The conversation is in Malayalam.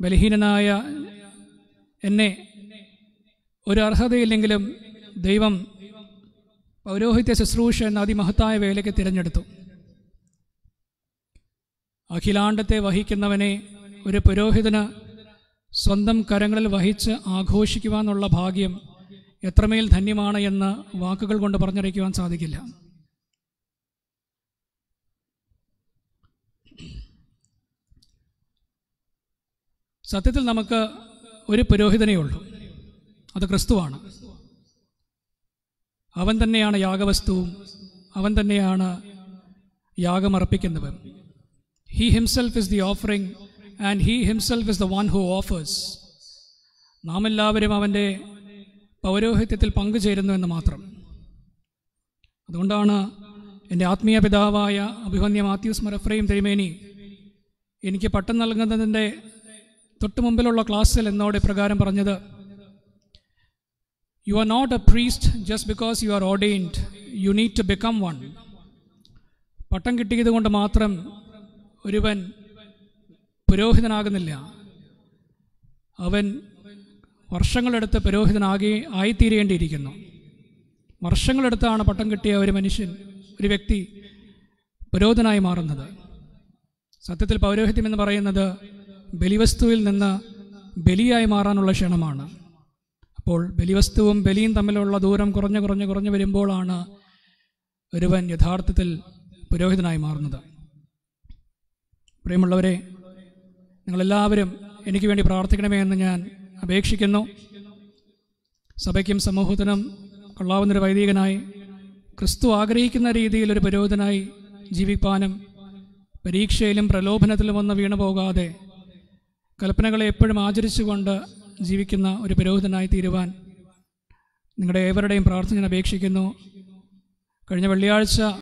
ബലഹീനനായ എന്നെ ഒരു അർഹതയില്ലെങ്കിലും ദൈവം പൗരോഹിത്യ ശുശ്രൂഷ എന്ന അതിമഹത്തായ വേലയ്ക്ക് തിരഞ്ഞെടുത്തു അഖിലാണ്ടത്തെ വഹിക്കുന്നവനെ ഒരു പുരോഹിതന് സ്വന്തം കരങ്ങളിൽ വഹിച്ച് ആഘോഷിക്കുവാനുള്ള ഭാഗ്യം എത്രമേൽ ധന്യമാണ് എന്ന് വാക്കുകൾ കൊണ്ട് പറഞ്ഞറിയിക്കുവാൻ സാധിക്കില്ല സത്യത്തിൽ നമുക്ക് ഒരു പുരോഹിതനേ ഉള്ളൂ അത് ക്രിസ്തുവാണ് അവൻ തന്നെയാണ് യാഗവസ്തുവും അവൻ തന്നെയാണ് യാഗമർപ്പിക്കുന്നവൻ he himself is the offering and he himself is the one who offers നാം എല്ലാവരും അവൻ്റെ പൗരോഹിത്യത്തിൽ പങ്കുചേരുന്നു എന്ന് മാത്രം അതുകൊണ്ടാണ് എൻ്റെ ആത്മീയ പിതാവായ അഭിമന്യ മാത്യൂസ് മറഫ്രയും തിരുമേനി എനിക്ക് പട്ടം നൽകുന്നതിൻ്റെ തൊട്ട് മുമ്പിലുള്ള ക്ലാസ്സിൽ എന്നോട് ഇപ്രകാരം പറഞ്ഞത് you are not a priest just because you are ordained you need to become one പട്ടം കിട്ടിയത് കൊണ്ട് മാത്രം ഒരുവൻ പുരോഹിതനാകുന്നില്ല അവൻ വർഷങ്ങളെടുത്ത് പുരോഹിതനാകെ ആയിത്തീരേണ്ടിയിരിക്കുന്നു വർഷങ്ങളെടുത്താണ് പട്ടം കിട്ടിയ ഒരു മനുഷ്യൻ ഒരു വ്യക്തി പുരോഹിതനായി മാറുന്നത് സത്യത്തിൽ പൗരോഹിത്യം എന്ന് പറയുന്നത് ബലിവസ്തുവിൽ നിന്ന് ബലിയായി മാറാനുള്ള ക്ഷണമാണ് അപ്പോൾ ബലിവസ്തുവും ബലിയും തമ്മിലുള്ള ദൂരം കുറഞ്ഞു കുറഞ്ഞു കുറഞ്ഞു വരുമ്പോഴാണ് ഒരുവൻ യഥാർത്ഥത്തിൽ പുരോഹിതനായി മാറുന്നത് പ്രിയമുള്ളവരെ നിങ്ങളെല്ലാവരും എനിക്ക് വേണ്ടി പ്രാർത്ഥിക്കണമേ എന്ന് ഞാൻ അപേക്ഷിക്കുന്നു സഭയ്ക്കും സമൂഹത്തിനും കൊള്ളാവുന്നൊരു വൈദികനായി ക്രിസ്തു ആഗ്രഹിക്കുന്ന രീതിയിൽ ഒരു പുരോഹിതനായി ജീവിപ്പാനും പരീക്ഷയിലും പ്രലോഭനത്തിലും വന്ന് വീണു പോകാതെ കൽപ്പനകളെ എപ്പോഴും ആചരിച്ചുകൊണ്ട് ജീവിക്കുന്ന ഒരു പുരോഹിതനായി തീരുവാൻ നിങ്ങളുടെ ഏവരുടെയും പ്രാർത്ഥന ഞാൻ അപേക്ഷിക്കുന്നു കഴിഞ്ഞ വെള്ളിയാഴ്ച